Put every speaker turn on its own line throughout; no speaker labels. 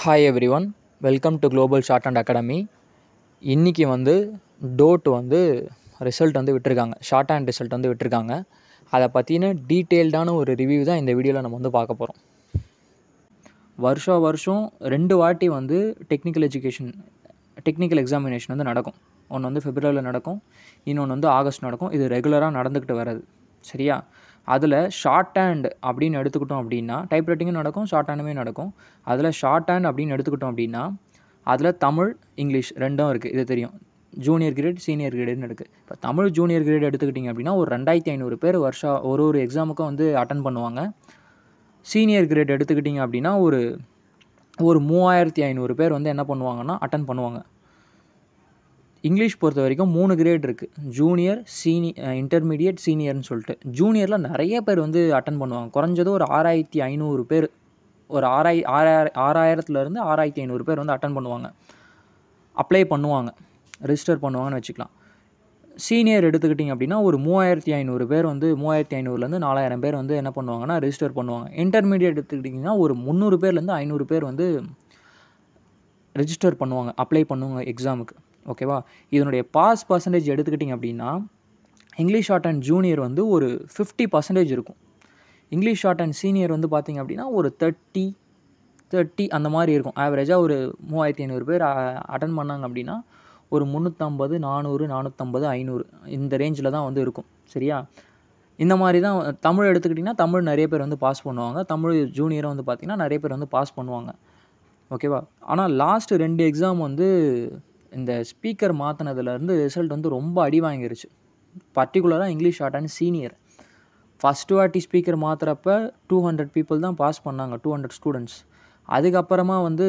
hi everyone welcome to global shorthand academy இன்றைக்கி வந்து டோட் வந்து ரிசல்ட் வந்து விட்டிருக்காங்க ஷார்ட் ஹேண்ட் ரிசல்ட் வந்து விட்டிருக்காங்க அதை பற்றின டீட்டெயில்டான ஒரு ரிவ்யூ தான் இந்த வீடியோவில் நம்ம வந்து பார்க்க போகிறோம் வருஷம் வருஷம் ரெண்டு வாட்டி வந்து டெக்னிக்கல் எஜுகேஷன் டெக்னிக்கல் எக்ஸாமினேஷன் வந்து நடக்கும் ஒன்று வந்து பிப்ரவரியில் நடக்கும் இன்னொன்று வந்து ஆகஸ்ட் நடக்கும் இது ரெகுலராக நடந்துக்கிட்டு வர்றது சரியா அதில் ஷார்ட் ஹேண்ட் அப்படின்னு எடுத்துக்கிட்டோம் அப்படின்னா டைப் ரைட்டிங்கும் நடக்கும் ஷார்ட் ஹேண்டுமே நடக்கும் அதில் ஷார்ட் ஹேண்ட் அப்படின்னு எடுத்துக்கிட்டோம் அப்படின்னா அதில் தமிழ் இங்கிலீஷ் ரெண்டும் இருக்குது இது தெரியும் ஜூனியர் கிரேட் சீனியர் கிரேடுன்னு இருக்குது இப்போ தமிழ் ஜூனியர் கிரேட் எடுத்துக்கிட்டிங்க அப்படின்னா ஒரு ரெண்டாயிரத்தி ஐநூறு பேர் வருஷம் ஒரு ஒரு எக்ஸாமுக்கும் வந்து அட்டன் பண்ணுவாங்க சீனியர் கிரேட் எடுத்துக்கிட்டிங்க அப்படின்னா ஒரு ஒரு மூவாயிரத்தி ஐநூறு பேர் வந்து என்ன பண்ணுவாங்கன்னா அட்டன் பண்ணுவாங்க இங்கிலீஷ் பொறுத்த வரைக்கும் மூணு கிரேட் இருக்குது ஜூனியர் சீனி இன்டர்மீடியட் சீனியர்னு சொல்லிட்டு ஜூனியரில் நிறைய பேர் வந்து அட்டன் பண்ணுவாங்க குறைஞ்சது ஒரு ஆறாயிரத்தி ஐநூறு பேர் ஒரு ஆறாய் ஆறாயிர ஆறாயிரத்துலேருந்து ஆறாயிரத்தி ஐநூறு பேர் வந்து அட்டன் பண்ணுவாங்க அப்ளை பண்ணுவாங்க ரிஜிஸ்டர் பண்ணுவாங்கன்னு வச்சுக்கலாம் சீனியர் எடுத்துக்கிட்டிங்க அப்படின்னா ஒரு மூவாயிரத்தி ஐநூறு பேர் வந்து மூவாயிரத்தி ஐநூறுலேருந்து நாலாயிரம் பேர் வந்து என்ன பண்ணுவாங்கன்னா ரிஜிஸ்டர் பண்ணுவாங்க இன்டர்மீடியட் எடுத்துக்கிட்டிங்கன்னா ஒரு முந்நூறு பேர்லேருந்து ஐநூறு பேர் வந்து ரிஜிஸ்டர் பண்ணுவாங்க அப்ளை பண்ணுவாங்க எக்ஸாமுக்கு ஓகேவா இதனுடைய பாஸ் பர்சன்டேஜ் எடுத்துக்கிட்டிங்க அப்படின்னா இங்கிலீஷ் ஷார்ட் அண்ட் ஜூனியர் வந்து ஒரு ஃபிஃப்டி பர்சன்டேஜ் இருக்கும் இங்கிலீஷ் ஷார்ட் அண்ட் சீனியர் வந்து பார்த்திங்க அப்படின்னா ஒரு தேர்ட்டி தேர்ட்டி அந்த மாதிரி இருக்கும் ஆவரேஜாக ஒரு மூவாயிரத்தி ஐநூறு பேர் அட்டன் பண்ணாங்க அப்படின்னா ஒரு முந்நூற்றம்பது நானூறு நானூற்றம்பது ஐநூறு இந்த ரேஞ்சில் தான் வந்து இருக்கும் சரியா இந்த மாதிரி தான் தமிழ் எடுத்துக்கிட்டிங்கன்னா தமிழ் நிறைய பேர் வந்து பாஸ் பண்ணுவாங்க தமிழ் ஜூனியரும் வந்து பார்த்திங்கன்னா நிறைய பேர் வந்து பாஸ் பண்ணுவாங்க ஓகேவா ஆனால் லாஸ்ட்டு ரெண்டு எக்ஸாம் வந்து இந்த ஸ்பீக்கர் மாற்றினதுலேருந்து ரிசல்ட் வந்து ரொம்ப அடி வாங்கிருச்சு பர்டிகுலராக English shorthand senior first வாட்டி ஸ்பீக்கர் மாற்றுறப்ப டூ ஹண்ட்ரட் பீப்புள் தான் பாஸ் பண்ணாங்க டூ ஹண்ட்ரட் ஸ்டூடெண்ட்ஸ் அதுக்கப்புறமா வந்து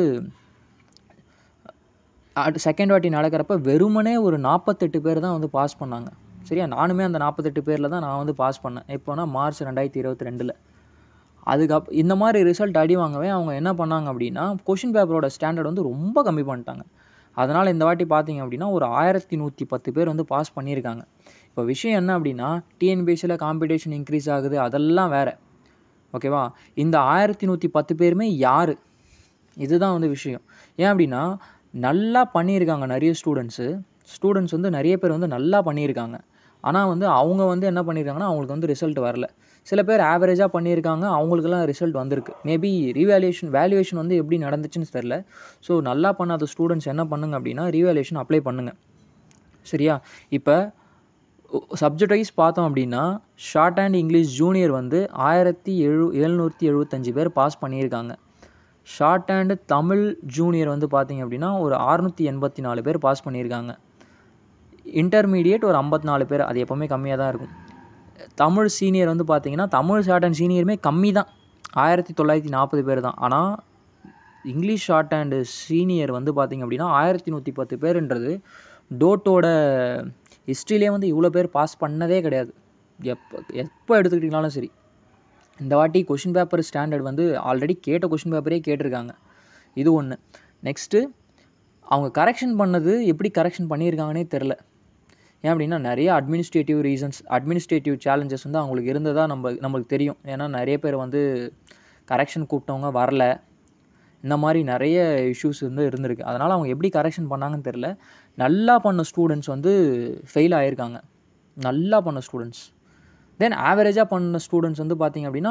செகண்ட் வாட்டி நடக்கிறப்ப வெறுமனே ஒரு நாற்பத்தெட்டு பேர் தான் வந்து பாஸ் பண்ணாங்க சரியா நானுமே அந்த நாற்பத்தெட்டு பேரில் தான் நான் வந்து பாஸ் பண்ணேன் இப்போனா மார்ச் ரெண்டாயிரத்தி இருபத்தி ரெண்டில் அதுக்கப் இந்த மாதிரி ரிசல்ட் அடி வாங்கவே அவங்க என்ன பண்ணாங்க அப்படின்னா கொஷின் பேப்பரோட ஸ்டாண்டர்ட் வந்து ரொம்ப கம்மி பண்ணிட்டாங்க அதனால் இந்த வாட்டி பார்த்தீங்க அப்படின்னா ஒரு ஆயிரத்தி நூற்றி பத்து பேர் வந்து பாஸ் பண்ணியிருக்காங்க இப்போ விஷயம் என்ன அப்படின்னா டிஎன்பிஎஸ்சியில் காம்படிஷன் இன்க்ரீஸ் ஆகுது அதெல்லாம் வேறு ஓகேவா இந்த ஆயிரத்தி நூற்றி பத்து பேருமே யார் இதுதான் வந்து விஷயம் ஏன் அப்படின்னா நல்லா பண்ணியிருக்காங்க நிறைய ஸ்டூடெண்ட்ஸு ஸ்டூடெண்ட்ஸ் வந்து நிறைய பேர் வந்து நல்லா பண்ணியிருக்காங்க ஆனால் வந்து அவங்க வந்து என்ன பண்ணியிருக்காங்கன்னா அவங்களுக்கு வந்து ரிசல்ட் வரல சில பேர் ஆவரேஜாக பண்ணியிருக்காங்க அவங்களுக்கெல்லாம் ரிசல்ட் வந்திருக்கு மேபி ரீவேல்யூஷன் வேல்யூவேஷன் வந்து எப்படி நடந்துச்சுன்னு தெரில ஸோ நல்லா பண்ணாத ஸ்டூடெண்ட்ஸ் என்ன பண்ணுங்க அப்படின்னா ரீவேல்யூஷன் அப்ளை பண்ணுங்கள் சரியா இப்போ சப்ஜெக்ட் வைஸ் பார்த்தோம் அப்படின்னா ஷார்ட் அண்ட் இங்கிலீஷ் ஜூனியர் வந்து ஆயிரத்தி எழு எழுநூற்றி எழுபத்தஞ்சு பேர் பாஸ் பண்ணியிருக்காங்க ஷார்ட் அண்டு தமிழ் ஜூனியர் வந்து பார்த்திங்க அப்படின்னா ஒரு அறுநூற்றி எண்பத்தி நாலு பேர் பாஸ் பண்ணியிருக்காங்க இன்டர்மீடியட் ஒரு ஐம்பத்தி நாலு பேர் அது எப்போவுமே கம்மியாக தான் இருக்கும் தமிழ் சீனியர் வந்து பார்த்திங்கன்னா தமிழ் ஷார்ட் அண்ட் சீனியருமே கம்மி தான் ஆயிரத்தி தொள்ளாயிரத்தி நாற்பது பேர் தான் ஆனால் இங்கிலீஷ் ஷார்ட் அண்டு சீனியர் வந்து பார்த்திங்க அப்படின்னா ஆயிரத்தி நூற்றி பத்து பேருன்றது டோட்டோட ஹிஸ்ட்ரியிலே வந்து இவ்வளோ பேர் பாஸ் பண்ணதே கிடையாது எப்போ எப்போ எடுத்துக்கிட்டிங்கனாலும் சரி இந்த வாட்டி கொஷின் பேப்பர் ஸ்டாண்டர்ட் வந்து ஆல்ரெடி கேட்ட கொஷின் பேப்பரே கேட்டிருக்காங்க இது ஒன்று நெக்ஸ்ட்டு அவங்க கரெக்ஷன் பண்ணது எப்படி கரெக்ஷன் பண்ணியிருக்காங்கன்னே தெரில ஏன் அப்படின்னா நிறைய அட்மினிஸ்ட்ரேட்டிவ் ரீசன்ஸ் அட்மினிஸ்ட்ரேட்டிவ் சேலஞ்சஸ் வந்து அவங்களுக்கு இருந்ததாக நம்ம நம்மளுக்கு தெரியும் ஏன்னா நிறைய பேர் வந்து கரெக்ஷன் கூப்பிட்டவங்க வரல இந்த மாதிரி நிறைய இஷ்யூஸ் வந்து இருந்திருக்கு அதனால் அவங்க எப்படி கரெக்ஷன் பண்ணாங்கன்னு தெரில நல்லா பண்ண ஸ்டூடெண்ட்ஸ் வந்து ஃபெயில் ஆகியிருக்காங்க நல்லா பண்ண ஸ்டூடெண்ட்ஸ் தென் ஆவரேஜாக பண்ண ஸ்டூடெண்ட்ஸ் வந்து பார்த்திங்க அப்படின்னா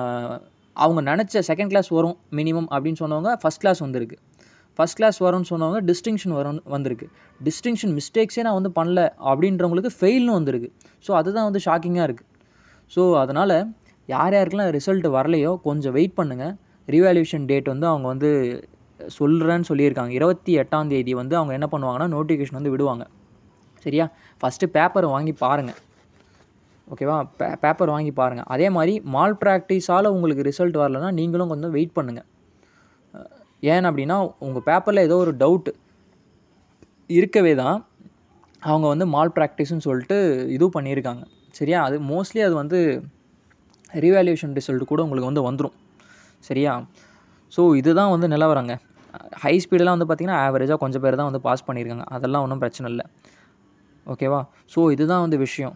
அவங்க நினச்ச செகண்ட் கிளாஸ் வரும் மினிமம் அப்படின்னு சொன்னவங்க ஃபஸ்ட் கிளாஸ் வந்திருக்கு ஃபஸ்ட் கிளாஸ் வரும்னு சொன்னவங்க டிஸ்டிங்ஷன் வரும் வந்திருக்கு டிஸ்டிங்ஷன் மிஸ்டேக்ஸே நான் வந்து பண்ணல அப்படின்றவங்களுக்கு ஃபெயில்னு வந்திருக்கு ஸோ அதுதான் வந்து ஷாக்கிங்காக இருக்குது ஸோ அதனால் யார் யாருக்கெல்லாம் ரிசல்ட் வரலையோ கொஞ்சம் வெயிட் பண்ணுங்கள் ரிவால்யூஷன் டேட் வந்து அவங்க வந்து சொல்கிறேன்னு சொல்லியிருக்காங்க இருபத்தி எட்டாம் தேதி வந்து அவங்க என்ன பண்ணுவாங்கன்னா நோட்டிஃபிகேஷன் வந்து விடுவாங்க சரியா ஃபஸ்ட்டு பேப்பரை வாங்கி பாருங்கள் ஓகேவா பே பேப்பர் வாங்கி பாருங்கள் அதே மாதிரி மால் ப்ராக்டிஸால் உங்களுக்கு ரிசல்ட் வரலன்னா நீங்களும் கொஞ்சம் வெயிட் பண்ணுங்கள் ஏன் அப்படின்னா உங்கள் பேப்பரில் ஏதோ ஒரு டவுட்டு இருக்கவே தான் அவங்க வந்து மால் ப்ராக்டிஸ்னு சொல்லிட்டு இது பண்ணியிருக்காங்க சரியா அது மோஸ்ட்லி அது வந்து ரீவேல்யூஷன் ரிசல்ட் கூட உங்களுக்கு வந்து வந்துடும் சரியா ஸோ இதுதான் வந்து நிலவரங்க ஹை ஸ்பீடெலாம் வந்து பார்த்திங்கன்னா ஆவரேஜாக கொஞ்சம் பேர் தான் வந்து பாஸ் பண்ணியிருக்காங்க அதெல்லாம் ஒன்றும் பிரச்சனை இல்லை ஓகேவா ஸோ இதுதான் வந்து விஷயம்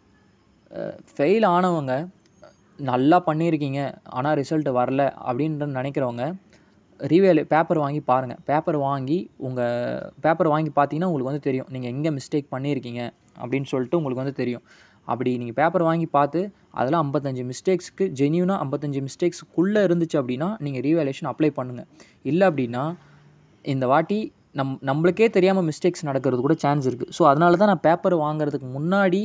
ஃபெயில் ஆனவங்க நல்லா பண்ணியிருக்கீங்க ஆனால் ரிசல்ட் வரல அப்படின்ற நினைக்கிறவங்க ரீவேல் பேப்பர் வாங்கி பாருங்கள் பேப்பர் வாங்கி உங்கள் பேப்பர் வாங்கி பார்த்தீங்கன்னா உங்களுக்கு வந்து தெரியும் நீங்கள் எங்கே மிஸ்டேக் பண்ணியிருக்கீங்க அப்படின்னு சொல்லிட்டு உங்களுக்கு வந்து தெரியும் அப்படி நீங்கள் பேப்பர் வாங்கி பார்த்து அதில் ஐம்பத்தஞ்சு மிஸ்டேக்ஸ்க்கு ஜென்யூனாக ஐம்பத்தஞ்சு மிஸ்டேக்ஸ்க்குள்ளே இருந்துச்சு அப்படின்னா நீங்கள் ரீவேலேஷன் அப்ளை பண்ணுங்கள் இல்லை அப்படின்னா இந்த வாட்டி நம் நம்மளுக்கே தெரியாமல் மிஸ்டேக்ஸ் நடக்கிறது கூட சான்ஸ் இருக்குது ஸோ அதனால தான் நான் பேப்பர் வாங்குறதுக்கு முன்னாடி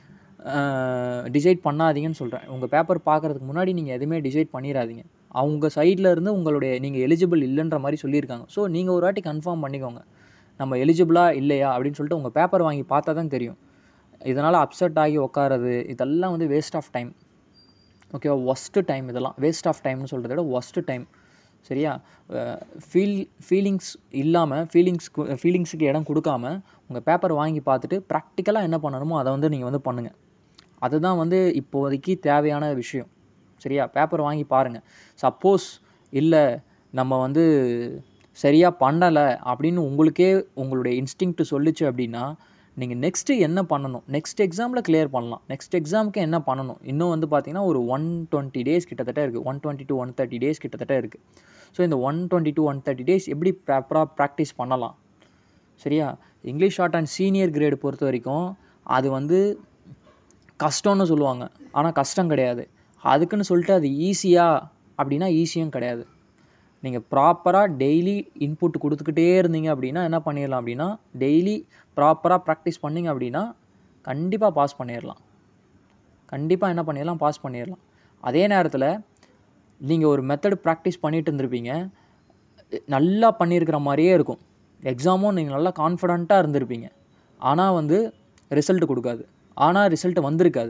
டிசைட் பண்ணாதீங்கன்னு சொல்கிறேன் உங்கள் பேப்பர் பார்க்குறதுக்கு முன்னாடி நீங்கள் எதுவுமே டிசைட் பண்ணிடாதீங்க அவங்க சைடில் இருந்து உங்களுடைய நீங்கள் எலிஜிபிள் இல்லைன்ற மாதிரி சொல்லியிருக்காங்க ஸோ நீங்கள் ஒரு வாட்டி கன்ஃபார்ம் பண்ணிக்கோங்க நம்ம எலிஜிபிளா இல்லையா அப்படின்னு சொல்லிட்டு உங்கள் பேப்பர் வாங்கி பார்த்தா தான் தெரியும் இதனால் அப்செட் ஆகி உட்காறது இதெல்லாம் வந்து வேஸ்ட் ஆஃப் டைம் ஓகேவா ஒஸ்ட்டு டைம் இதெல்லாம் வேஸ்ட் ஆஃப் டைம்னு சொல்கிறத விட ஒஸ்ட்டு டைம் சரியா ஃபீல் ஃபீலிங்ஸ் இல்லாமல் ஃபீலிங்ஸ்க்கு ஃபீலிங்ஸுக்கு இடம் கொடுக்காம உங்கள் பேப்பர் வாங்கி பார்த்துட்டு ப்ராக்டிக்கலாக என்ன பண்ணணுமோ அதை வந்து நீங்கள் வந்து பண்ணுங்கள் அதுதான் வந்து இப்போதைக்கு தேவையான விஷயம் சரியா பேப்பர் வாங்கி பாருங்கள் சப்போஸ் இல்லை நம்ம வந்து சரியாக பண்ணலை அப்படின்னு உங்களுக்கே உங்களுடைய இன்ஸ்டிங்க்ட் சொல்லுச்சு அப்படின்னா நீங்கள் நெக்ஸ்ட்டு என்ன பண்ணணும் நெக்ஸ்ட் எக்ஸாமில் கிளியர் பண்ணலாம் நெக்ஸ்ட் எக்ஸாமுக்கு என்ன பண்ணணும் இன்னும் வந்து பார்த்தீங்கன்னா ஒரு ஒன் டுவெண்ட்டி டேஸ் கிட்டத்தட்ட இருக்குது one twenty to one thirty days கிட்டத்தட்ட இருக்குது ஸோ இந்த one twenty to one thirty days எப்படி ப்ராப்பராக ப்ராக்டிஸ் பண்ணலாம் சரியா English shorthand senior grade பொறுத்த வரைக்கும் அது வந்து கஷ்டம்னு சொல்லுவாங்க ஆனால் கஷ்டம் கிடையாது அதுக்குன்னு சொல்லிட்டு அது ஈஸியா அப்படின்னா ஈஸியும் கிடையாது நீங்கள் ப்ராப்பராக டெய்லி இன்புட் கொடுத்துக்கிட்டே இருந்தீங்க அப்படின்னா என்ன பண்ணிடலாம் அப்படின்னா டெய்லி ப்ராப்பராக ப்ராக்டிஸ் பண்ணிங்க அப்படின்னா கண்டிப்பாக பாஸ் பண்ணிடலாம் கண்டிப்பாக என்ன பண்ணிடலாம் பாஸ் பண்ணிடலாம் அதே நேரத்தில் நீங்கள் ஒரு மெத்தடு ப்ராக்டிஸ் பண்ணிட்டு இருந்திருப்பீங்க நல்லா பண்ணியிருக்கிற மாதிரியே இருக்கும் எக்ஸாமும் நீங்கள் நல்லா கான்ஃபிடண்ட்டாக இருந்திருப்பீங்க ஆனால் வந்து ரிசல்ட் கொடுக்காது ஆனால் ரிசல்ட் வந்திருக்காது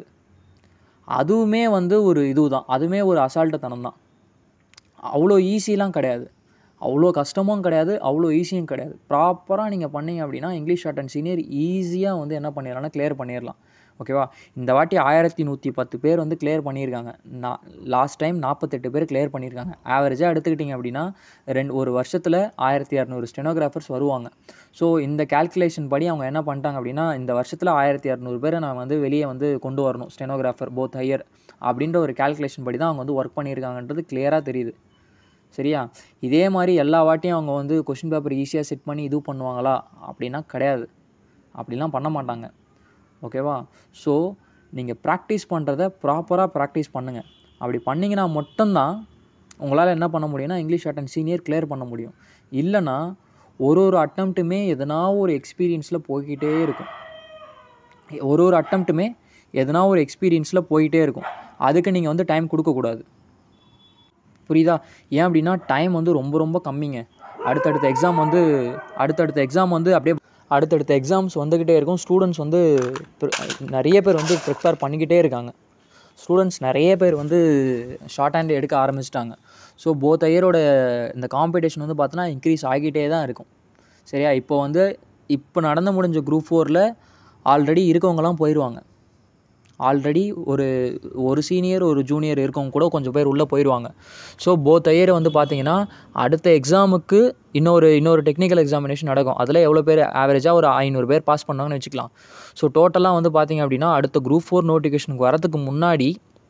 அதுவுமே வந்து ஒரு இதுதான் அதுவுமே ஒரு அசால்ட்டுத்தனம் தான் அவ்வளோ ஈஸிலாம் கிடையாது அவ்வளோ கஷ்டமும் கிடையாது அவ்வளோ ஈஸியும் கிடையாது ப்ராப்பராக நீங்கள் பண்ணீங்க அப்படின்னா இங்கிலீஷ் ஷார்ட் அண்ட் சீனியர் ஈஸியாக வந்து என்ன பண்ணிடலாம்னா கிளியர் பண்ணிடலாம் ஓகேவா இந்த வாட்டி ஆயிரத்தி நூற்றி பத்து பேர் வந்து கிளியர் பண்ணியிருக்காங்க நான் லாஸ்ட் டைம் நாற்பத்தெட்டு பேர் கிளியர் பண்ணியிருக்காங்க ஆவரேஜாக எடுத்துக்கிட்டிங்க அப்படின்னா ரெண்டு ஒரு வருஷத்தில் ஆயிரத்தி இரநூறு ஸ்டெனோகிராஃபர்ஸ் வருவாங்க ஸோ இந்த கால்குலேஷன் படி அவங்க என்ன பண்ணிட்டாங்க அப்படின்னா இந்த வருஷத்தில் ஆயிரத்தி இரநூறு பேரை நான் வந்து வெளியே வந்து கொண்டு வரணும் ஸ்டெனோகிராஃபர் போத் ஹையர் அப்படின்ற ஒரு கால்குலேஷன் படி தான் அவங்க வந்து ஒர்க் பண்ணியிருக்காங்கன்றது கிளியராக தெரியுது சரியா இதே மாதிரி எல்லா வாட்டியும் அவங்க வந்து கொஷின் பேப்பர் ஈஸியாக செட் பண்ணி இது பண்ணுவாங்களா அப்படின்னா கிடையாது அப்படிலாம் பண்ண மாட்டாங்க ஓகேவா ஸோ நீங்கள் ப்ராக்டிஸ் பண்ணுறத ப்ராப்பராக ப்ராக்டிஸ் பண்ணுங்கள் அப்படி பண்ணிங்கன்னா மட்டும்தான் உங்களால் என்ன பண்ண முடியும்னா இங்கிலீஷ் அட்டன் சீனியர் கிளியர் பண்ண முடியும் இல்லைன்னா ஒரு ஒரு அட்டம்ப்ட்டுமே எதனா ஒரு எக்ஸ்பீரியன்ஸில் போய்கிட்டே இருக்கும் ஒரு ஒரு அட்டம்ப்ட்டுமே எதனா ஒரு எக்ஸ்பீரியன்ஸில் போயிட்டே இருக்கும் அதுக்கு நீங்கள் வந்து டைம் கொடுக்கக்கூடாது புரியுதா ஏன் அப்படின்னா டைம் வந்து ரொம்ப ரொம்ப கம்மிங்க அடுத்தடுத்த எக்ஸாம் வந்து அடுத்தடுத்த எக்ஸாம் வந்து அப்படியே அடுத்தடுத்த எக்ஸாம்ஸ் வந்துக்கிட்டே இருக்கும் ஸ்டூடெண்ட்ஸ் வந்து pre- நிறைய பேர் வந்து ப்ரிப்பேர் பண்ணிக்கிட்டே இருக்காங்க ஸ்டூடெண்ட்ஸ் நிறைய பேர் வந்து ஷார்ட் ஹேண்ட் எடுக்க ஆரம்பிச்சிட்டாங்க ஸோ போத் ஐயரோட இந்த காம்படிஷன் வந்து பார்த்தோன்னா இன்க்ரீஸ் ஆகிட்டே தான் இருக்கும் சரியா இப்போ வந்து இப்போ நடந்து முடிஞ்ச குரூப் ஃபோரில் ஆல்ரெடி இருக்கவங்கலாம் போயிடுவாங்க ஆல்ரெடி ஒரு ஒரு சீனியர் ஒரு ஜூனியர் இருக்கவங்க கூட கொஞ்சம் பேர் உள்ளே போயிடுவாங்க ஸோ போத் இயர் வந்து பார்த்தீங்கன்னா அடுத்த எக்ஸாமுக்கு இன்னொரு இன்னொரு டெக்னிக்கல் எக்ஸாமினேஷன் நடக்கும் அதில் எவ்வளோ பேர் ஆவரேஜாக ஒரு ஐநூறு பேர் பாஸ் பண்ணாங்கன்னு வச்சுக்கலாம் ஸோ டோட்டலாக வந்து பார்த்தீங்க அப்படின்னா அடுத்த குரூப் ஃபோர் நோட்டிஃபிகேஷனுக்கு வரதுக்கு முன்னாடி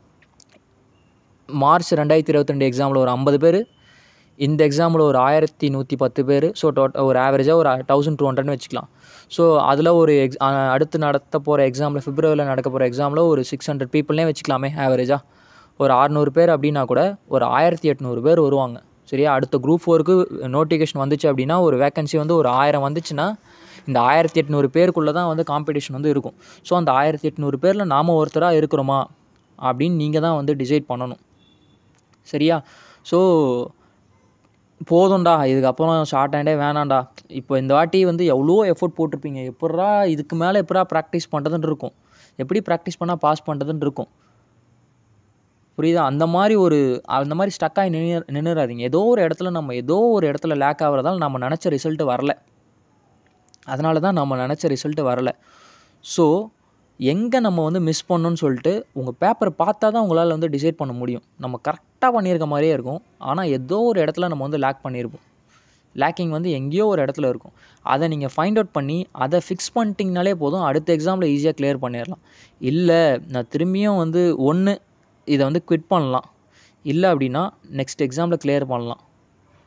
மார்ச் ரெண்டாயிரத்தி இருபத்தி ரெண்டு எக்ஸாமில் ஒரு ஐம்பது பேர் இந்த எக்ஸாமில் ஒரு ஆயிரத்தி நூற்றி பத்து பேர் ஸோ டோட்ட ஒரு ஆவரேஜாக ஒரு தௌசண்ட் டூ ஹண்ட்ரட்னு வச்சுக்கலாம் ஸோ அதில் ஒரு எக்ஸ் அடுத்து நடத்த போகிற எக்ஸாமில் பிப்ரவரியில் நடக்க போகிற எக்ஸாமில் ஒரு சிக்ஸ் ஹண்ட்ரட் பீப்புள்னே வச்சுக்கலாமே ஆவரேஜாக ஒரு அறநூறு பேர் அப்படின்னா கூட ஒரு ஆயிரத்தி எட்நூறு பேர் வருவாங்க சரியா அடுத்த குரூப் ஃபோருக்கு நோட்டிஃபிகேஷன் வந்துச்சு அப்படின்னா ஒரு வேகன்சி வந்து ஒரு ஆயிரம் வந்துச்சுன்னா இந்த ஆயிரத்தி எட்நூறு பேருக்குள்ளே தான் வந்து காம்படிஷன் வந்து இருக்கும் ஸோ அந்த ஆயிரத்தி எட்நூறு பேரில் நாம் ஒருத்தராக இருக்கிறோமா அப்படின்னு நீங்கள் தான் வந்து டிசைட் பண்ணணும் சரியா ஸோ போதும்டா இதுக்கப்புறம் ஷார்ட் ஹேண்டே வேணாம்டா இப்போ இந்த வாட்டி வந்து எவ்வளோ எஃபோர்ட் போட்டிருப்பீங்க எப்பட்றா இதுக்கு மேலே எப்படா ப்ராக்டிஸ் பண்ணுறதுன்னு இருக்கும் எப்படி ப்ராக்டிஸ் பண்ணால் பாஸ் பண்ணுறதுன்னு இருக்கும் புரியுதா அந்த மாதிரி ஒரு அந்த மாதிரி ஸ்டக்காகி நின்று நின்றுறாதீங்க ஏதோ ஒரு இடத்துல நம்ம ஏதோ ஒரு இடத்துல லேக் ஆகிறதால நம்ம நினச்ச ரிசல்ட்டு வரல அதனால தான் நம்ம நினச்ச ரிசல்ட்டு வரல ஸோ எங்கே நம்ம வந்து மிஸ் பண்ணோன்னு சொல்லிட்டு உங்கள் பேப்பரை பார்த்தா தான் உங்களால் வந்து டிசைட் பண்ண முடியும் நம்ம கரெக்டாக பண்ணியிருக்க மாதிரியே இருக்கும் ஆனால் ஏதோ ஒரு இடத்துல நம்ம வந்து லேக் பண்ணியிருப்போம் லேக்கிங் வந்து எங்கேயோ ஒரு இடத்துல இருக்கும் அதை நீங்கள் ஃபைண்ட் அவுட் பண்ணி அதை ஃபிக்ஸ் பண்ணிட்டீங்கனாலே போதும் அடுத்த எக்ஸாமில் ஈஸியாக கிளியர் பண்ணிடலாம் இல்லை நான் திரும்பியும் வந்து ஒன்று இதை வந்து குவிட் பண்ணலாம் இல்லை அப்படின்னா நெக்ஸ்ட் எக்ஸாமில் கிளியர் பண்ணலாம்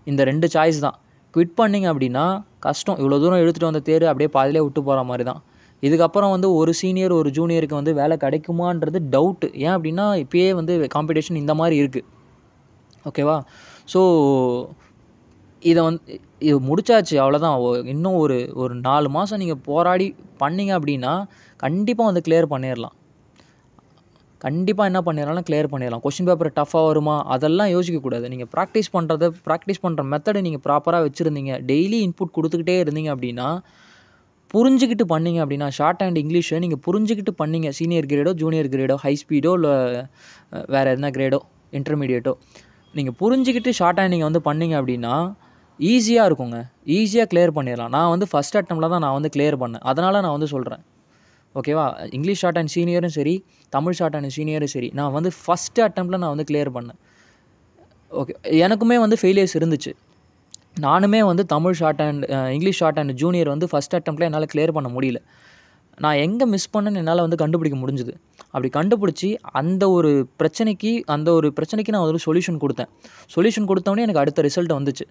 இந்த ரெண்டு சாய்ஸ் தான் குவிட் பண்ணிங்க அப்படின்னா கஷ்டம் இவ்வளோ தூரம் இழுத்துட்டு வந்த தேர் அப்படியே பாதியிலே விட்டு போகிற மாதிரி தான் இதுக்கப்புறம் வந்து ஒரு சீனியர் ஒரு ஜூனியருக்கு வந்து வேலை கிடைக்குமான்றது டவுட்டு ஏன் அப்படின்னா இப்பயே வந்து காம்படிஷன் இந்த மாதிரி இருக்குது ஓகேவா ஸோ இதை வந்து இது முடிச்சாச்சு அவ்வளோதான் இன்னும் ஒரு ஒரு நாலு மாதம் நீங்கள் போராடி பண்ணீங்க அப்படின்னா கண்டிப்பாக வந்து கிளியர் பண்ணிடலாம் கண்டிப்பாக என்ன பண்ணிடலாம் கிளியர் பண்ணிடலாம் கொஷின் பேப்பர் டஃப்பாக வருமா அதெல்லாம் யோசிக்கக்கூடாது நீங்கள் ப்ராக்டிஸ் பண்ணுறத ப்ராக்டிஸ் பண்ணுற மெத்தடை நீங்கள் ப்ராப்பராக வச்சுருந்தீங்க டெய்லி இன்புட் கொடுத்துக்கிட்டே இருந்தீங்க அப்படின்னா புரிஞ்சுக்கிட்டு பண்ணீங்க அப்படின்னா ஷார்ட் அண்ட் இங்கிலீஷை நீங்கள் புரிஞ்சுக்கிட்டு பண்ணீங்க சீனியர் கிரேடோ ஜூனியர் கிரேடோ ஹை ஸ்பீடோ இல்லை வேறு எதனா கிரேடோ இன்டர்மீடியேட்டோ நீங்கள் புரிஞ்சுக்கிட்டு ஷார்ட் ஹேண்ட் நீங்கள் வந்து பண்ணீங்க அப்படின்னா ஈஸியாக இருக்குங்க ஈஸியாக கிளியர் பண்ணிடலாம் நான் வந்து ஃபஸ்ட் அட்டம்ப்டில் தான் நான் வந்து கிளியர் பண்ணேன் அதனால் நான் வந்து சொல்கிறேன் ஓகேவா இங்கிலீஷ் ஷார்ட் அண்ட் சீனியரும் சரி தமிழ் ஷார்ட் அண்ட் சீனியரும் சரி நான் வந்து ஃபஸ்ட்டு அட்டம்ப்டில் நான் வந்து கிளியர் பண்ணேன் ஓகே எனக்குமே வந்து ஃபெயிலியர்ஸ் இருந்துச்சு நானுமே வந்து Tamil shorthand English shorthand junior வந்து ஃபஸ்ட் அட்டம்ப்டில் என்னால் கிளியர் பண்ண முடியல நான் எங்கே மிஸ் பண்ணேன்னு என்னால் வந்து கண்டுபிடிக்க முடிஞ்சுது அப்படி கண்டுபிடிச்சி அந்த ஒரு பிரச்சனைக்கு அந்த ஒரு பிரச்சனைக்கு நான் ஒரு சொல்யூஷன் கொடுத்தேன் சொல்யூஷன் கொடுத்தோடனே எனக்கு அடுத்த ரிசல்ட் வந்துச்சு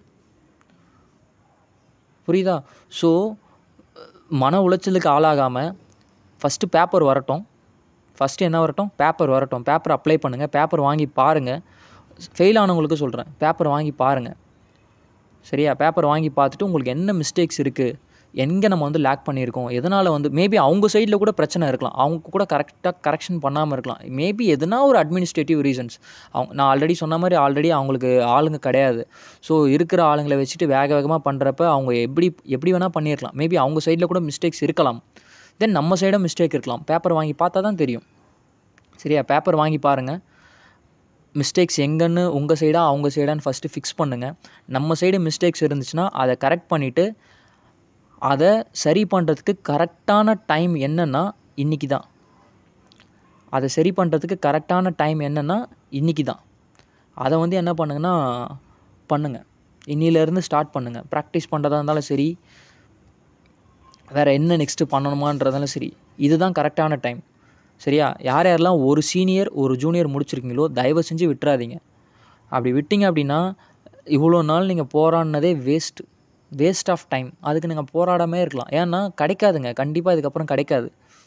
புரியுதா ஸோ மன உளைச்சலுக்கு ஆளாகாமல் ஃபஸ்ட்டு பேப்பர் வரட்டும் ஃபஸ்ட்டு என்ன வரட்டும் பேப்பர் வரட்டும் பேப்பர் அப்ளை பண்ணுங்கள் பேப்பர் வாங்கி பாருங்கள் ஃபெயில் ஆனவங்களுக்கு சொல்கிறேன் பேப்பர் வாங்கி பாருங்கள் சரியா பேப்பர் வாங்கி பார்த்துட்டு உங்களுக்கு என்ன மிஸ்டேக்ஸ் இருக்குது எங்கே நம்ம வந்து லேக் பண்ணியிருக்கோம் எதனால் வந்து மேபி அவங்க சைடில் கூட பிரச்சனை இருக்கலாம் அவங்க கூட கரெக்டாக கரெக்ஷன் பண்ணாமல் இருக்கலாம் மேபி எதுனா ஒரு அட்மினிஸ்ட்ரேட்டிவ் ரீசன்ஸ் அவங்க நான் ஆல்ரெடி சொன்ன மாதிரி ஆல்ரெடி அவங்களுக்கு ஆளுங்க கிடையாது ஸோ இருக்கிற ஆளுங்களை வச்சுட்டு வேக வேகமாக பண்ணுறப்ப அவங்க எப்படி எப்படி வேணால் பண்ணியிருக்கலாம் மேபி அவங்க சைடில் கூட மிஸ்டேக்ஸ் இருக்கலாம் தென் நம்ம சைடும் மிஸ்டேக் இருக்கலாம் பேப்பர் வாங்கி பார்த்தா தான் தெரியும் சரியா பேப்பர் வாங்கி பாருங்கள் மிஸ்டேக்ஸ் எங்கன்னு உங்கள் சைடா அவங்க சைடான்னு ஃபஸ்ட்டு ஃபிக்ஸ் பண்ணுங்கள் நம்ம சைடு மிஸ்டேக்ஸ் இருந்துச்சுன்னா அதை கரெக்ட் பண்ணிவிட்டு அதை சரி பண்ணுறதுக்கு கரெக்டான டைம் என்னென்னா இன்றைக்கி தான் அதை சரி பண்ணுறதுக்கு கரெக்டான டைம் என்னென்னா இன்றைக்கி தான் அதை வந்து என்ன பண்ணுங்கன்னா பண்ணுங்கள் இன்னிலேருந்து ஸ்டார்ட் பண்ணுங்கள் ப்ராக்டிஸ் பண்ணுறதா இருந்தாலும் சரி வேறு என்ன நெக்ஸ்ட்டு பண்ணணுமான்றதாலும் சரி இதுதான் கரெக்டான டைம் சரியா யார் யாரெல்லாம் ஒரு சீனியர் ஒரு ஜூனியர் முடிச்சிருக்கீங்களோ தயவு செஞ்சு விட்டுறாதீங்க அப்படி விட்டீங்க அப்படின்னா இவ்வளோ நாள் நீங்கள் போராடினதே வேஸ்ட்டு வேஸ்ட் ஆஃப் டைம் அதுக்கு நீங்கள் போராடாமே இருக்கலாம் ஏன்னா கிடைக்காதுங்க கண்டிப்பாக இதுக்கப்புறம் கிடைக்காது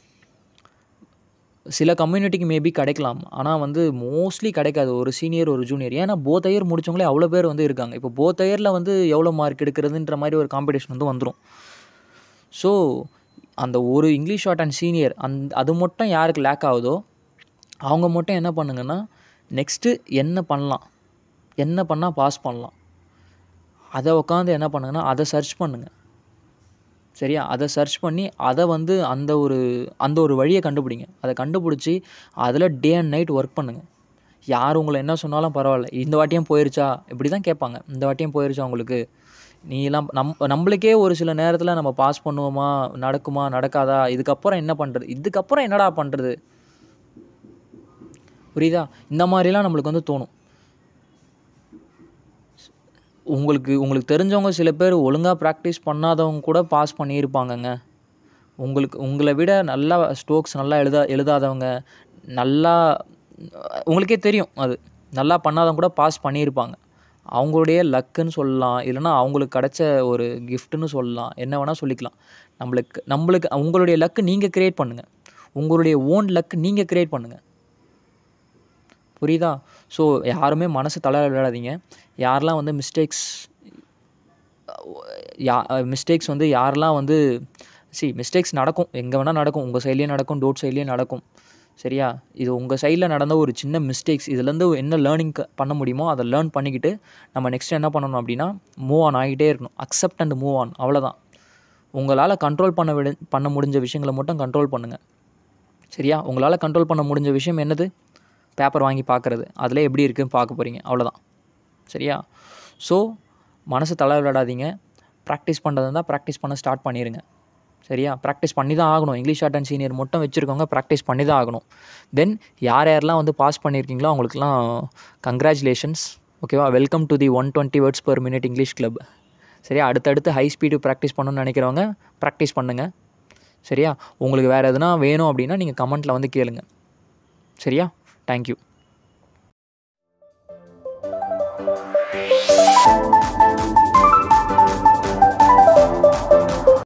சில கம்யூனிட்டிக்கு மேபி கிடைக்கலாம் ஆனால் வந்து மோஸ்ட்லி கிடைக்காது ஒரு சீனியர் ஒரு ஜூனியர் ஏன்னா போத் இயர் முடிச்சவங்களே அவ்வளோ பேர் வந்து இருக்காங்க இப்போ போத் இயரில் வந்து எவ்வளோ மார்க் எடுக்கிறதுன்ற மாதிரி ஒரு காம்படிஷன் வந்து வந்துடும் ஸோ அந்த ஒரு இங்கிலீஷ் ஷார்ட் அண்ட் சீனியர் அந் அது மட்டும் யாருக்கு லேக் ஆகுதோ அவங்க மட்டும் என்ன பண்ணுங்கன்னா நெக்ஸ்ட்டு என்ன பண்ணலாம் என்ன பண்ணால் பாஸ் பண்ணலாம் அதை உட்காந்து என்ன பண்ணுங்கன்னா அதை சர்ச் பண்ணுங்கள் சரியா அதை சர்ச் பண்ணி அதை வந்து அந்த ஒரு அந்த ஒரு வழியை கண்டுபிடிங்க அதை கண்டுபிடிச்சி அதில் டே அண்ட் நைட் ஒர்க் பண்ணுங்கள் யார் உங்களை என்ன சொன்னாலும் பரவாயில்ல இந்த வாட்டியும் போயிருச்சா இப்படி தான் கேட்பாங்க இந்த வாட்டியும் போயிருச்சா உங்களுக்கு நீலாம் நம் நம்மளுக்கே ஒரு சில நேரத்தில் நம்ம பாஸ் பண்ணுவோமா நடக்குமா நடக்காதா இதுக்கப்புறம் என்ன பண்ணுறது இதுக்கப்புறம் என்னடா பண்ணுறது புரியுதா இந்த மாதிரிலாம் நம்மளுக்கு வந்து தோணும் உங்களுக்கு உங்களுக்கு தெரிஞ்சவங்க சில பேர் ஒழுங்காக ப்ராக்டிஸ் பண்ணாதவங்க கூட பாஸ் பண்ணியிருப்பாங்கங்க உங்களுக்கு உங்களை விட நல்லா ஸ்ட்ரோக்ஸ் நல்லா எழுதா எழுதாதவங்க நல்லா உங்களுக்கே தெரியும் அது நல்லா பண்ணாதவங்க கூட பாஸ் பண்ணியிருப்பாங்க அவங்களுடைய லக்குன்னு சொல்லலாம் இல்லைனா அவங்களுக்கு கிடைச்ச ஒரு கிஃப்ட்டுன்னு சொல்லலாம் என்ன வேணால் சொல்லிக்கலாம் நம்மளுக்கு நம்மளுக்கு உங்களுடைய லக்கு நீங்கள் க்ரியேட் பண்ணுங்கள் உங்களுடைய ஓன் லக் நீங்கள் க்ரியேட் பண்ணுங்கள் புரியுதா ஸோ யாருமே மனசு தளர விடாதீங்க யாரெல்லாம் வந்து மிஸ்டேக்ஸ் யா மிஸ்டேக்ஸ் வந்து யாரெல்லாம் வந்து சி மிஸ்டேக்ஸ் நடக்கும் எங்கே வேணால் நடக்கும் உங்கள் சைட்லேயும் நடக்கும் டோட் சைட்லேயும் நடக்கும் சரியா இது உங்கள் சைடில் நடந்த ஒரு சின்ன மிஸ்டேக்ஸ் இதுலேருந்து என்ன லேர்னிங் பண்ண முடியுமோ அதை லேர்ன் பண்ணிக்கிட்டு நம்ம நெக்ஸ்ட் என்ன பண்ணணும் அப்படின்னா மூவ் ஆன் ஆகிட்டே இருக்கணும் அக்செப்ட் அண்ட் மூவ் ஆன் அவ்வளோதான் உங்களால் கண்ட்ரோல் பண்ண விட பண்ண முடிஞ்ச விஷயங்களை மட்டும் கண்ட்ரோல் பண்ணுங்கள் சரியா உங்களால் கண்ட்ரோல் பண்ண முடிஞ்ச விஷயம் என்னது பேப்பர் வாங்கி பார்க்குறது அதில் எப்படி இருக்குதுன்னு பார்க்க போகிறீங்க அவ்வளோதான் சரியா ஸோ மனசு தளர விடாதீங்க ப்ராக்டிஸ் பண்ணுறது இருந்தால் ப்ராக்டிஸ் பண்ண ஸ்டார்ட் பண்ணிடுங்க சரியா ப்ராக்டிஸ் பண்ணி தான் ஆகணும் இங்கிலீஷ் ஷார்ட் அண்ட் சீனியர் மட்டும் வச்சுருக்கவங்க ப்ராக்டிஸ் பண்ணி தான் ஆகணும் தென் யார் யாரெல்லாம் வந்து பாஸ் பண்ணியிருக்கீங்களோ அவங்களுக்குலாம் கங்க்ராச்சுலேஷன்ஸ் ஓகேவா welcome to the one twenty words per minute English club சரியா அடுத்தடுத்து ஹை ஸ்பீடு ப்ராக்டிஸ் பண்ணணும்னு நினைக்கிறவங்க ப்ராக்டிஸ் பண்ணுங்கள் சரியா உங்களுக்கு வேறு எதுனா வேணும் அப்படின்னா நீங்கள் கமெண்ட்டில் வந்து கேளுங்க சரியா தேங்க்யூ